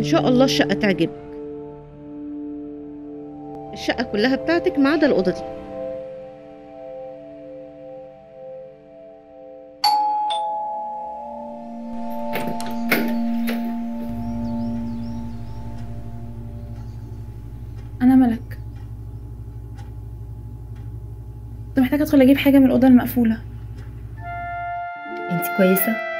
شاء الله الشقة تعجبك الشقة كلها بتاعتك ما عدا الأوضة دي انا ملك كنت محتاجه ادخل اجيب حاجه من الاوضه المقفوله انت كويسه